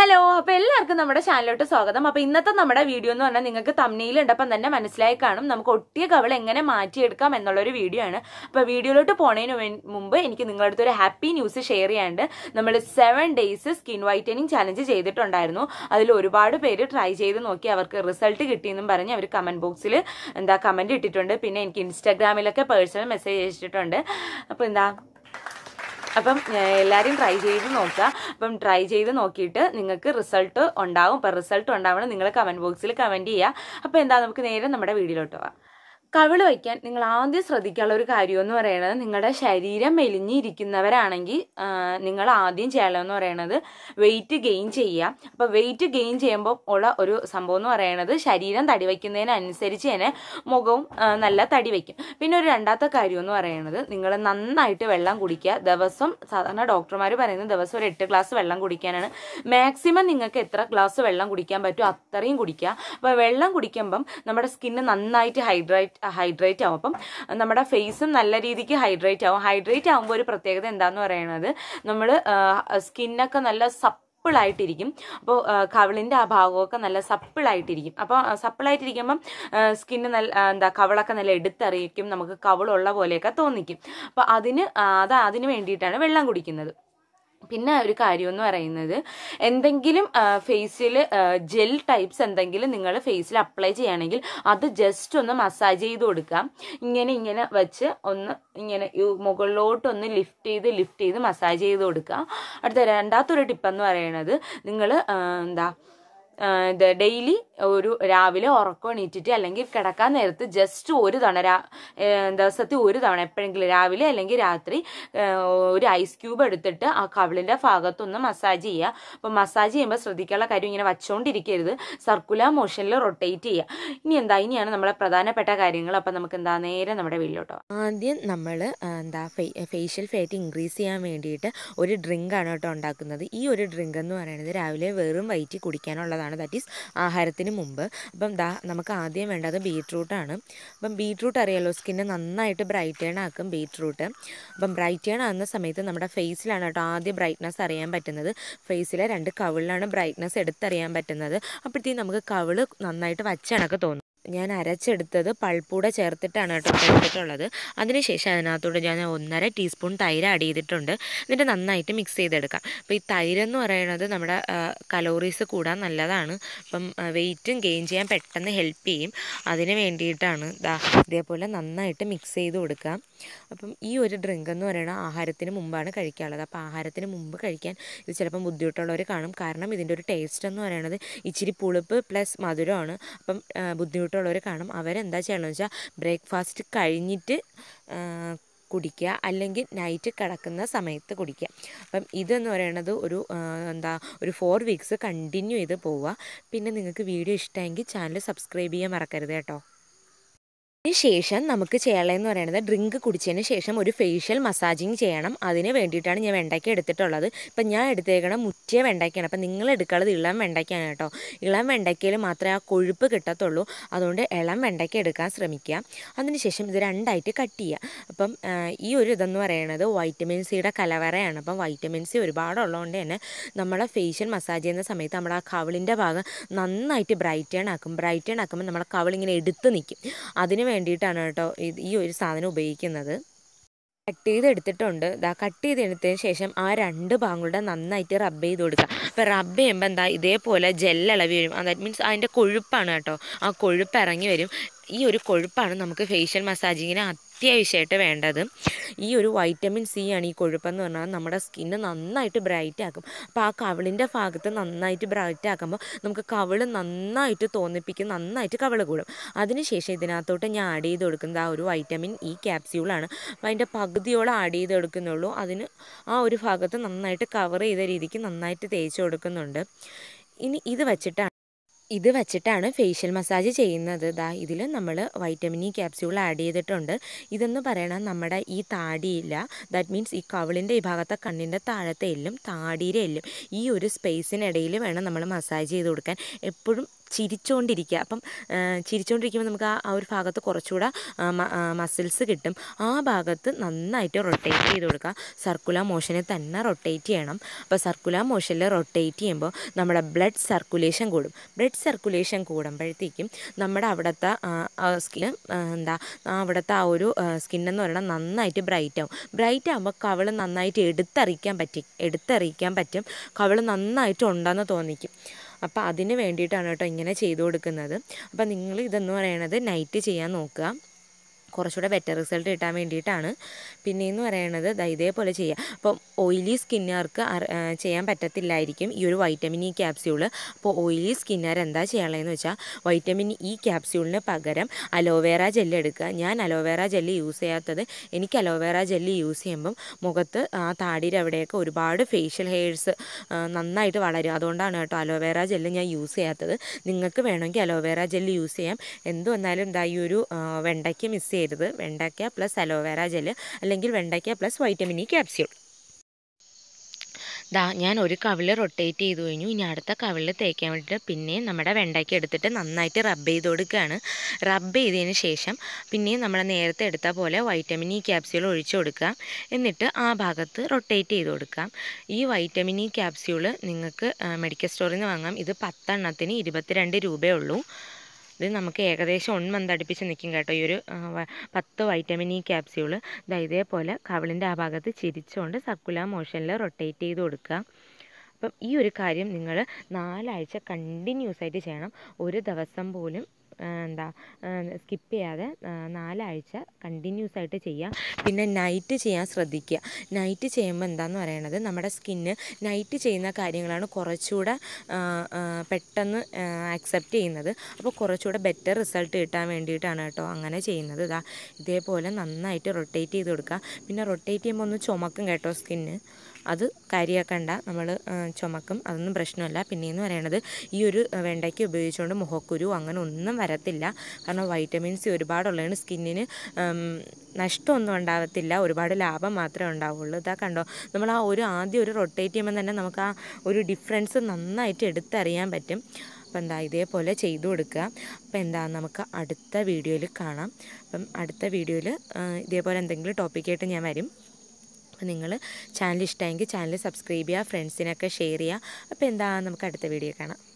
hello അപ്പൊ എല്ലാവർക്കും നമ്മുടെ ചാനലിലോട്ട് സ്വാഗതം അപ്പൊ ഇന്നത്തെ നമ്മുടെ വീഡിയോ എന്ന് പറഞ്ഞാൽ നിങ്ങൾക്ക് തമ്മിയിൽ ഉണ്ടപ്പം തന്നെ മനസ്സിലായി കാണും നമുക്ക് ഒട്ടിയ കവൾ എങ്ങനെ മാറ്റിയെടുക്കാം എന്നുള്ളൊരു വീഡിയോ ആണ് അപ്പൊ വീഡിയോയിലോട്ട് പോണതിന് വേ- മുമ്പ് എനിക്ക് നിങ്ങളുടെ അടുത്ത് ഒരു ഹാപ്പി ന്യൂസ് ഷെയർ ചെയ്യാണ്ട് നമ്മൾ seven days skin whitening challenge ചെയ്തിട്ടുണ്ടായിരുന്നു അതിൽ ഒരുപാട് പേര് ട്രൈ ചെയ്ത് നോക്കി അവർക്ക് റിസൾട്ട് കിട്ടിയെന്നും പറഞ്ഞ് അവർ കമന്റ് ബോക്സിൽ എന്താ കമന്റ് ഇട്ടിട്ടുണ്ട് പിന്നെ എനിക്ക് ഇൻസ്റ്റാഗ്രാമിലൊക്കെ പേഴ്സണൽ മെസ്സേജ് അയച്ചിട്ടുണ്ട് അപ്പൊ എന്താ അപ്പം ഏഹ്, എല്ലാവരും ട്രൈ ചെയ്ത് നോക്കുക അപ്പം ട്രൈ ചെയ്ത് നോക്കിയിട്ട് നിങ്ങൾക്ക് റിസൾട്ട് ഉണ്ടാവും അപ്പം റിസൾട്ട് ഉണ്ടാവണം നിങ്ങൾ കമന്റ് ബോക്സിൽ കമന്റ് ചെയ്യുക അപ്പം എന്താ നമുക്ക് നേരെ നമ്മുടെ വീഡിയോയിലോട്ട് പോവാം കവിള് വയ്ക്കാൻ നിങ്ങൾ ആദ്യം ശ്രദ്ധിക്കാനുള്ള ഒരു കാര്യം എന്ന് പറയുന്നത് നിങ്ങളുടെ ശരീരം മെലിഞ്ഞിരിക്കുന്നവരാണെങ്കിൽ നിങ്ങൾ ആദ്യം ചെയ്യണമെന്ന് പറയുന്നത് വെയിറ്റ് ഗെയിൻ ചെയ്യുക അപ്പോൾ വെയിറ്റ് ഗെയിൻ ചെയ്യുമ്പോൾ ഉള്ള ഒരു സംഭവം എന്ന് പറയുന്നത് ശരീരം തടി വയ്ക്കുന്നതിനനുസരിച്ച് തന്നെ മുഖവും ആ, നല്ല തടി വയ്ക്കും പിന്നെ ഒരു രണ്ടാമത്തെ കാര്യം എന്ന് പറയുന്നത് നിങ്ങൾ നന്നായിട്ട് വെള്ളം കുടിക്കുക ദിവസം സാധാരണ ഡോക്ടർമാർ പറയുന്നത് ദിവസം ഒരു എട്ട് ഗ്ലാസ് വെള്ളം കുടിക്കാനാണ് മാക്സിമം നിങ്ങൾക്ക് എത്ര ഗ്ലാസ് വെള്ളം കുടിക്കാൻ പറ്റുമോ അത്രയും കുടിക്കുക അപ്പോൾ വെള്ളം കുടിക്കുമ്പം നമ്മുടെ സ്കിന്ന് നന്നായിട്ട് ഹൈഡ്രേറ്റ് ഹൈഡ്രേറ്റ് ആവും അപ്പം നമ്മുടെ ഫേസും നല്ല രീതിക്ക് ഹൈഡ്രേറ്റ് ആവും ഹൈഡ്രേറ്റ് ആകുമ്പോൾ ഒരു പ്രത്യേകത എന്താന്ന് പറയുന്നത് നമ്മൾ സ്കിന്നൊക്കെ നല്ല സപ്പിളായിട്ടിരിക്കും അപ്പോൾ കവിളിൻ്റെ ആ ഭാഗമൊക്കെ നല്ല സപ്പിളായിട്ടിരിക്കും അപ്പോൾ സപ്പിളായിട്ടിരിക്കുമ്പം സ്കിന്ന് നല്ല ആ, എന്താ കവിളൊക്കെ നല്ല എടുത്തറിയിക്കും നമുക്ക് കവിളുള്ള പോലെയൊക്കെ തോന്നിക്കും അപ്പോൾ അതിന് ആ, അത് അതിന് വേണ്ടിയിട്ടാണ് വെള്ളം കുടിക്കുന്നത് പിന്നെ ഒരു കാര്യം എന്ന് പറയുന്നത് എന്തെങ്കിലും ഫേസിൽ ജെൽ ടൈപ്സ് എന്തെങ്കിലും നിങ്ങൾ ഫേസിൽ അപ്ലൈ ചെയ്യുകയാണെങ്കിൽ അത് ജസ്റ്റ് ഒന്ന് മസാജ് ചെയ്ത് കൊടുക്കാം ഇങ്ങനെ ഇങ്ങനെ വെച്ച് ഒന്ന് ഇങ്ങനെ ഈ മുകളിലോട്ടൊന്ന് ലിഫ്റ്റ് ചെയ്ത് ലിഫ്റ്റ് ചെയ്ത് മസാജ് ചെയ്ത് കൊടുക്കുക അടുത്ത രണ്ടാമത്തൊരു ടിപ്പ് എന്ന് പറയുന്നത് നിങ്ങൾ എന്താ ആ, ഇത് ഡെയിലി ഒരു രാവിലെ ഉറക്കം എണീറ്റിട്ട് അല്ലെങ്കിൽ കിടക്കാൻ നേരത്ത് ജസ്റ്റ് ഒരു തവണ രാ ഏ, ദിവസത്തിൽ ഒരു തവണ എപ്പോഴെങ്കിലും രാവിലെ അല്ലെങ്കിൽ രാത്രി ഏ, ഒരു ഐസ് ക്യൂബ് എടുത്തിട്ട് ആ കവിളിൻ്റെ ഭാഗത്തൊന്ന് മസാജ് ചെയ്യുക അപ്പോൾ മസാജ് ചെയ്യുമ്പോൾ ശ്രദ്ധിക്കാനുള്ള കാര്യം ഇങ്ങനെ വച്ചുകൊണ്ടിരിക്കരുത് സർക്കുലർ മോഷനിൽ റൊട്ടേറ്റ് ചെയ്യുക ഇനി എന്താ ഇനിയാണ് നമ്മളെ പ്രധാനപ്പെട്ട കാര്യങ്ങൾ അപ്പം നമുക്ക് എന്താ നേരെ നമ്മുടെ വീട്ടിലോട്ടോ ആദ്യം നമ്മൾ എന്താ ഫേഷ്യൽ ഫാറ്റ് ഇൻക്രീസ് ചെയ്യാൻ വേണ്ടിയിട്ട് ഒരു ഡ്രിങ്ക് ആണ് കേട്ടോ ഉണ്ടാക്കുന്നത് ഈ ഒരു ഡ്രിങ്ക് എന്ന് പറയുന്നത് രാവിലെ വെറും വയറ്റിൽ കുടിക്കാനുള്ളതാണ് ദാറ്റ് ഈസ് ആഹാരത്തിന് മുമ്പ് അപ്പം ദാ നമുക്ക് ആദ്യം വേണ്ടത് ബീട്രൂട്ടാണ് അപ്പം ബീട്രൂട്ട് അറിയാലോ സ്കിന്നെ നന്നായിട്ട് ബ്രൈറ്റേൺ ആക്കും ബീട്രൂട്ട് അപ്പം ബ്രൈറ്റേൺ ആകുന്ന സമയത്ത് നമ്മുടെ ഫേസിലാണ് കേട്ടോ ആദ്യം ബ്രൈറ്റ്നസ് അറിയാൻ പറ്റുന്നത് ഫേസിലെ രണ്ട് കവിളിലാണ് ബ്രൈറ്റ്നസ് എടുത്തറിയാൻ പറ്റുന്നത് അപ്പോഴത്തേക്കും നമുക്ക് കവിള് നന്നായിട്ട് വച്ചണക്ക് തോന്നും ഞാൻ അരച്ചെടുത്തത് പൾപ്പൂടെ ചേർത്തിട്ടാണ് കേട്ടോ ഇപ്പോൾ എടുത്തിട്ടുള്ളത് അതിനുശേഷം അതിനകത്തോട്ട് ഞാൻ ഒന്നര ടീസ്പൂൺ തൈര് ആഡ് ചെയ്തിട്ടുണ്ട് എന്നിട്ട് നന്നായിട്ട് മിക്സ് ചെയ്തെടുക്കാം അപ്പോൾ ഈ തൈര് എന്ന് പറയുന്നത് നമ്മുടെ കലോറീസ് കൂടാൻ നല്ലതാണ് അപ്പം വെയിറ്റും ഗെയിൻ ചെയ്യാൻ പെട്ടെന്ന് ഹെൽപ്പ് ചെയ്യും അതിന് വേണ്ടിയിട്ടാണ് ദാ ഇതേപോലെ നന്നായിട്ട് മിക്സ് ചെയ്ത് കൊടുക്കാം അപ്പം ഈ ഒരു ഡ്രിങ്ക് എന്ന് പറയുന്നത് ആഹാരത്തിന് മുമ്പാണ് കഴിക്കാനുള്ളത് അപ്പോൾ ആഹാരത്തിന് മുമ്പ് കഴിക്കാൻ ഇത് ചിലപ്പം ബുദ്ധിമുട്ടുള്ളവർ കാണും കാരണം ഇതിൻ്റെ ഒരു ടേസ്റ്റ് എന്ന് പറയുന്നത് ഇച്ചിരി പുളിപ്പ് പ്ലസ് മധുരമാണ് അപ്പം ആ, ബുദ്ധിമുട്ടുള്ളവർ കാണും അവരെന്താ ചെയ്യണമെന്ന് വെച്ചാൽ ബ്രേക്ക്ഫാസ്റ്റ് കഴിഞ്ഞിട്ട് ആ, കുടിക്കുക അല്ലെങ്കിൽ നൈറ്റ് കിടക്കുന്ന സമയത്ത് കുടിക്കുക അപ്പം ഇതെന്ന് പറയുന്നത് ഒരു ആ, എന്താ ഒരു ഫോർ വീക്സ് കണ്ടിന്യൂ ചെയ്ത് പോവുക പിന്നെ നിങ്ങൾക്ക് വീഡിയോ ഇഷ്ടമെങ്കിൽ ചാനൽ സബ്സ്ക്രൈബ് ചെയ്യാൻ മറക്കരുത് കേട്ടോ അതിന് ശേഷം നമുക്ക് ചെയ്യാനുള്ളതെന്ന് പറയുന്നത് ഡ്രിങ്ക് കുടിച്ചതിന് ശേഷം ഒരു ഫേഷ്യൽ മസാജിങ് ചെയ്യണം അതിന് വേണ്ടിയിട്ടാണ് ഞാൻ വെണ്ടയ്ക്ക എടുത്തിട്ടുള്ളത് ഇപ്പം ഞാൻ എടുത്തേക്കണം മുറ്റിയ വെണ്ടയ്ക്കയാണ് അപ്പം നിങ്ങൾ എടുക്കാനുള്ളത് ഇളം വെണ്ടയ്ക്കയാണ് കേട്ടോ ഇളം വെണ്ടയ്ക്കയിൽ മാത്രമേ ആ കൊഴുപ്പ് കിട്ടത്തുള്ളൂ അതുകൊണ്ട് ഇളം വെണ്ടയ്ക്ക എടുക്കാൻ ശ്രമിക്കുക അതിനുശേഷം ഇത് രണ്ടായിട്ട് കട്ട് ചെയ്യുക അപ്പം ആ, ഈ ഒരു ഇതെന്ന് പറയുന്നത് വൈറ്റമിൻ സിയുടെ കലവറയാണ് അപ്പം വൈറ്റമിൻ സി ഒരുപാടുള്ളതുകൊണ്ട് തന്നെ നമ്മളെ ഫേഷ്യൽ മസാജ് ചെയ്യുന്ന സമയത്ത് നമ്മുടെ ആ കവിളിൻ്റെ ഭാഗം നന്നായിട്ട് ബ്രൈറ്റേൺ ആക്കും ബ്രൈറ്റേൺ ആക്കുമ്പോൾ നമ്മുടെ കവിളിങ്ങനെ എടുത്ത് നിൽക്കും അതിന് വേണ്ടിയിട്ടാണ് കേട്ടോ ഇത് ഈ ഒരു സാധനം ഉപയോഗിക്കുന്നത് കട്ട് ചെയ്തെടുത്തിട്ടുണ്ട് ഇതാ കട്ട് ചെയ്തെടുത്തതിന് ശേഷം ആ രണ്ട് ഭാഗങ്ങളുടെ നന്നായിട്ട് റബ്ബ് ചെയ്ത് കൊടുക്കുക അപ്പോൾ റബ്ബ് ചെയ്യുമ്പോൾ എന്താ ഇതേപോലെ ജെല്ലിളവി വരും ദാറ്റ് മീൻസ് അതിൻ്റെ കൊഴുപ്പാണ് കേട്ടോ ആ കൊഴുപ്പ് ഇറങ്ങി വരും ഈ ഒരു കൊഴുപ്പാണ് നമുക്ക് ഫേഷ്യൽ മസാജിങ്ങിന് അത്യാവശ്യമായിട്ട് വേണ്ടത് ഈ ഒരു വൈറ്റമിൻ സി ആണ് ഈ കൊഴുപ്പെന്ന് പറഞ്ഞാൽ നമ്മുടെ സ്കിന്ന് നന്നായിട്ട് ബ്രൈറ്റ് ആക്കും അപ്പോൾ ആ കവിളിൻ്റെ ഭാഗത്ത് നന്നായിട്ട് ബ്രൈറ്റ് ആക്കുമ്പോൾ നമുക്ക് കവിള് നന്നായിട്ട് തോന്നിപ്പിക്കും നന്നായിട്ട് കവിള് കൂടും അതിനുശേഷം ഇതിനകത്തോട്ട് ഞാൻ ആഡ് ചെയ്ത് കൊടുക്കുന്നത് ആ ഒരു വൈറ്റമിൻ ഇ ക്യാപ്സ്യൂളാണ് അപ്പോൾ അതിൻ്റെ പകുതിയോളം ആഡ് ചെയ്ത് കൊടുക്കുന്നുള്ളൂ അതിന് ആ ഒരു ഭാഗത്ത് നന്നായിട്ട് കവർ ചെയ്ത രീതിക്ക് നന്നായിട്ട് തേച്ച് കൊടുക്കുന്നുണ്ട് ഇനി ഇത് വെച്ചിട്ടാണ് ഇത് വെച്ചിട്ടാണ് ഫേഷ്യൽ മസാജ് ചെയ്യുന്നത് ദാ ഇതിൽ നമ്മൾ വൈറ്റമിൻ ഇ ക്യാപ്സ്യൂൾ ആഡ് ചെയ്തിട്ടുണ്ട് ഇതെന്ന് പറയണത് നമ്മുടെ ഈ താടിയില്ല ദാറ്റ് മീൻസ് ഈ കവിളിൻ്റെ ഈ ഭാഗത്തെ കണ്ണിൻ്റെ താഴത്തെ എല്ലും താടിയിലെ എല്ലും ഈ ഒരു സ്പേസിനിടയിൽ വേണം നമ്മൾ മസാജ് ചെയ്ത് കൊടുക്കാൻ എപ്പോഴും ചിരിച്ചുകൊണ്ടിരിക്കുക അപ്പം ആ, ചിരിച്ചുകൊണ്ടിരിക്കുമ്പോൾ നമുക്ക് ആ ആ ഒരു ഭാഗത്ത് കുറച്ചുകൂടെ മസിൽസ് കിട്ടും ആ ഭാഗത്ത് നന്നായിട്ട് റൊട്ടേറ്റ് ചെയ്ത് കൊടുക്കുക സർക്കുലർ മോഷനിൽ തന്നെ റൊട്ടേറ്റ് ചെയ്യണം അപ്പോൾ സർക്കുലർ മോഷനിൽ റൊട്ടേറ്റ് ചെയ്യുമ്പോൾ നമ്മുടെ ബ്ലഡ് സർക്കുലേഷൻ കൂടും ബ്ലഡ് സർക്കുലേഷൻ കൂടുമ്പോഴത്തേക്കും നമ്മുടെ അവിടുത്തെ സ്കിൻ എന്താ ആ അവിടുത്തെ ആ ഒരു സ്കിൻ എന്ന് പറയുന്നത് നന്നായിട്ട് ബ്രൈറ്റ് ആവും ബ്രൈറ്റ് ആകുമ്പോൾ കവിള് നന്നായിട്ട് എടുത്തറിയിക്കാൻ പറ്റി എടുത്തറിയിക്കാൻ പറ്റും കവിള് നന്നായിട്ട് ഉണ്ടെന്ന് തോന്നിക്കും അപ്പോൾ അതിന് വേണ്ടിയിട്ടാണ് കേട്ടോ ഇങ്ങനെ ചെയ്തു കൊടുക്കുന്നത് അപ്പോൾ നിങ്ങൾ ഇതെന്ന് പറയണത് നൈറ്റ് ചെയ്യാൻ നോക്കുക കുറച്ചുകൂടെ ബെറ്റർ റിസൾട്ട് കിട്ടാൻ വേണ്ടിയിട്ടാണ് പിന്നെയെന്ന് പറയണത് ദാ ഇതേപോലെ ചെയ്യുക അപ്പം ഓയിലി സ്കിന്നുകാർക്ക് ചെയ്യാൻ പറ്റത്തില്ലായിരിക്കും ഈ ഒരു വൈറ്റമിൻ ഇ ക്യാപ്സ്യൂള് അപ്പോൾ ഓയിലി സ്കിന്നുകാർ എന്താ ചെയ്യാനുള്ളതെന്ന് വെച്ചാൽ വൈറ്റമിൻ ഇ ക്യാപ്സ്യൂളിന് പകരം അലോവേറ ജെല്ല് എടുക്കുക ഞാൻ അലോവേറ ജെല്ല് യൂസ് ചെയ്യാത്തത് എനിക്ക് അലോവേറ ജെല്ല് യൂസ് ചെയ്യുമ്പം മുഖത്ത് ആ താടിയുടെ അവിടെയൊക്കെ ഒരുപാട് ഫേഷ്യൽ ഹെയർസ് നന്നായിട്ട് വളരും അതുകൊണ്ടാണ് കേട്ടോ അലോവേറ ജെല്ല് ഞാൻ യൂസ് ചെയ്യാത്തത് നിങ്ങൾക്ക് വേണമെങ്കിൽ അലോവേറ ജെല്ല് യൂസ് ചെയ്യാം എന്ത് വന്നാലും ഇതാ ഈ ഒരു ആ, വെണ്ടയ്ക്ക മിസ് ചെയ്യരുത് വെണ്ടയ്ക്ക പ്ലസ് അലോവേറ ജെല്ല് അല്ലെങ്കിൽ വെണ്ടയ്ക്ക പ്ലസ് വൈറ്റമിൻ ഇ ക്യാപ്സ്യൂൾ ദാ ഞാൻ ഒരു കവിള് റൊട്ടേറ്റ് ചെയ്ത് കഴിഞ്ഞു ഇനി അടുത്ത കവിളിൽ തേക്കാൻ വേണ്ടിയിട്ട് പിന്നെയും നമ്മുടെ വെണ്ടയ്ക്ക എടുത്തിട്ട് നന്നായിട്ട് റബ്ബ് ചെയ്ത് കൊടുക്കുകയാണ് റബ്ബ് ചെയ്തതിന് ശേഷം പിന്നെയും നമ്മൾ നേരത്തെ എടുത്ത പോലെ വൈറ്റമിൻ ഇ ക്യാപ്സ്യൂൾ ഒഴിച്ചു കൊടുക്കുക എന്നിട്ട് ആ ഭാഗത്ത് റൊട്ടേറ്റ് ചെയ്ത് കൊടുക്കാം ഈ വൈറ്റമിൻ ഇ ക്യാപ്സ്യൂൾ നിങ്ങൾക്ക് മെഡിക്കൽ സ്റ്റോറിൽ നിന്ന് വാങ്ങാം ഇത് പത്തെണ്ണത്തിന് ഇരുപത്തിരണ്ട് രൂപയേ ഉള്ളൂ ഇത് നമുക്ക് ഏകദേശം ഒൺ മന്ത് അടുപ്പിച്ച് നിൽക്കും കേട്ടോ ഈ ഒരു ആ, വ- പത്ത് വൈറ്റമിൻ ഇ ക്യാപ്സ്യൂള് ദാ ഇതേപോലെ കവിളിൻ്റെ ആ ഭാഗത്ത് ചിരിച്ചുകൊണ്ട് സർക്കുലർ മോഷനിൽ റൊട്ടേറ്റ് ചെയ്ത് കൊടുക്കുക അപ്പം ഈ ഒരു കാര്യം നിങ്ങൾ നാലാഴ്ച കണ്ടിന്യൂസ് ആയിട്ട് ചെയ്യണം ഒരു ദിവസം പോലും ആ, എന്താ സ്കിപ്പ് ചെയ്യാതെ ആ, നാലാഴ്ച കണ്ടിന്യൂസ് ആയിട്ട് ചെയ്യുക പിന്നെ നൈറ്റ് ചെയ്യാൻ ശ്രദ്ധിക്കുക നൈറ്റ് ചെയ്യുമ്പോൾ എന്താന്ന് പറയണത് നമ്മുടെ സ്കിന്ന് നൈറ്റ് ചെയ്യുന്ന കാര്യങ്ങളാണ് കുറച്ചുകൂടെ ആ, ആ, പെട്ടെന്ന് അക്സെപ്റ്റ് ചെയ്യുന്നത് അപ്പോൾ കുറച്ചുകൂടെ ബെറ്റർ റിസൾട്ട് കിട്ടാൻ വേണ്ടിയിട്ടാണ് കേട്ടോ അങ്ങനെ ചെയ്യുന്നത് ഇതാ ഇതേപോലെ നന്നായിട്ട് റൊട്ടേറ്റ് ചെയ്ത് കൊടുക്കുക പിന്നെ റൊട്ടേറ്റ് ചെയ്യുമ്പോൾ ഒന്ന് ചുമക്കും കേട്ടോ സ്കിന്ന് അത് കാര്യമാക്കണ്ട നമ്മൾ ചുമക്കും അതൊന്നും പ്രശ്നമല്ല പിന്നെയെന്ന് പറയണത് ഈ ഒരു വെണ്ടയ്ക്ക ഉപയോഗിച്ചുകൊണ്ട് മുഖക്കുരു അങ്ങനെ ഒന്നും വരത്തില്ല കാരണം വൈറ്റമിൻ സി ഒരുപാടുള്ളതാണ് സ്കിന്നിന് നഷ്ടമൊന്നും ഉണ്ടാകത്തില്ല ഒരുപാട് ലാഭം മാത്രമേ ഉണ്ടാവുള്ളൂ ഇതാ കണ്ടോ നമ്മൾ ആ ഒരു ആദ്യം ഒരു റൊട്ടേറ്റ് ചെയ്യുമ്പോൾ തന്നെ നമുക്ക് ആ ഒരു ഡിഫറൻസ് നന്നായിട്ട് എടുത്തറിയാൻ പറ്റും അപ്പം എന്താ ഇതേപോലെ ചെയ്തു കൊടുക്കുക അപ്പം എന്താ നമുക്ക് അടുത്ത വീഡിയോയിൽ കാണാം അപ്പം അടുത്ത വീഡിയോയിൽ ഇതേപോലെ എന്തെങ്കിലും ടോപ്പിക്കായിട്ട് ഞാൻ വരും അപ്പോൾ നിങ്ങൾ ചാനൽ ഇഷ്ടമെങ്കിൽ ചാനൽ സബ്സ്ക്രൈബ് ചെയ്യുക ഫ്രണ്ട്സിനൊക്കെ ഷെയർ ചെയ്യുക അപ്പോൾ എന്താ നമുക്ക് അടുത്ത വീഡിയോ കാണാം